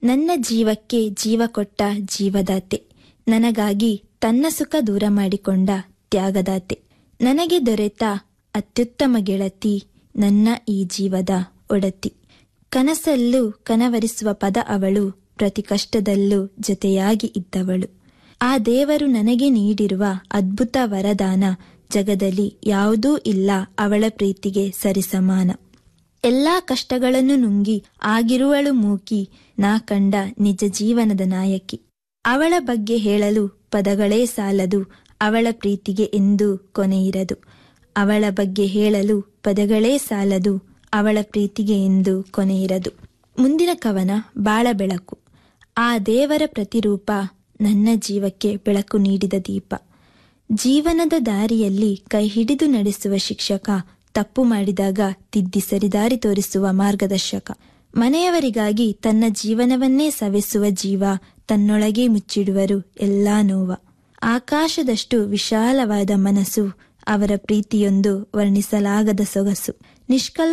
ನನ್ನ ಜೀವಕ್ಕೆ ಜೀವ ಕೊಟ್ಟ ಜೀವದಾತೆ ನನಗಾಗಿ ತನ್ನ ಸುಖ ದೂರ ಮಾಡಿಕೊಂಡ ತ್ಯಾಗದಾತೆ ನನಗೆ ದೊರೆತ ಅತ್ಯುತ್ತಮ ಗೆಳತಿ ನನ್ನ ಈ ಜೀವದ ಒಡತಿ ಕನಸಲ್ಲೂ ಕನವರಿಸುವ ಪದ ಅವಳು ಪ್ರತಿ ಕಷ್ಟದಲ್ಲೂ ಜೊತೆಯಾಗಿ ಇದ್ದವಳು ಆ ದೇವರು ನನಗೆ ನೀಡಿರುವ ಅದ್ಭುತ ವರದಾನ ಜಗದಲ್ಲಿ ಯಾವುದೂ ಇಲ್ಲ ಅವಳ ಪ್ರೀತಿಗೆ ಸರಿಸಮಾನ ಎಲ್ಲಾ ಕಷ್ಟಗಳನ್ನು ನುಂಗಿ ಆಗಿರುವಳು ಮೂಕಿ ನಾ ಕಂಡ ನಿಜ ಜೀವನದ ನಾಯಕಿ ಅವಳ ಬಗ್ಗೆ ಹೇಳಲು ಪದಗಳೇ ಸಾಲದು ಅವಳ ಪ್ರೀತಿಗೆ ಎಂದೂ ಕೊನೆಯಿರದು ಅವಳ ಬಗ್ಗೆ ಹೇಳಲು ಪದಗಳೇ ಸಾಲದು ಅವಳ ಪ್ರೀತಿಗೆ ಎಂದು ಕೊನೆಯಿರದು ಮುಂದಿನ ಕವನ ಬಾಳ ಬೆಳಕು ಆ ದೇವರ ಪ್ರತಿರೂಪ ನನ್ನ ಜೀವಕ್ಕೆ ಬೆಳಕು ನೀಡಿದ ದೀಪ ಜೀವನದ ದಾರಿಯಲ್ಲಿ ಕೈ ಹಿಡಿದು ನಡೆಸುವ ಶಿಕ್ಷಕ ತಪ್ಪು ಮಾಡಿದಾಗ ತಿದ್ದಿ ಸರಿದಾರಿ ತೋರಿಸುವ ಮಾರ್ಗದರ್ಶಕ ಮನೆಯವರಿಗಾಗಿ ತನ್ನ ಜೀವನವನ್ನೇ ಸವೆಸುವ ಜೀವ ತನ್ನೊಳಗೆ ಮುಚ್ಚಿಡುವರು ಎಲ್ಲಾ ನೋವ ಆಕಾಶದಷ್ಟು ವಿಶಾಲವಾದ ಮನಸ್ಸು ಅವರ ಪ್ರೀತಿಯೊಂದು ವರ್ಣಿಸಲಾಗದ ಸೊಗಸು ನಿಷ್ಕಲ್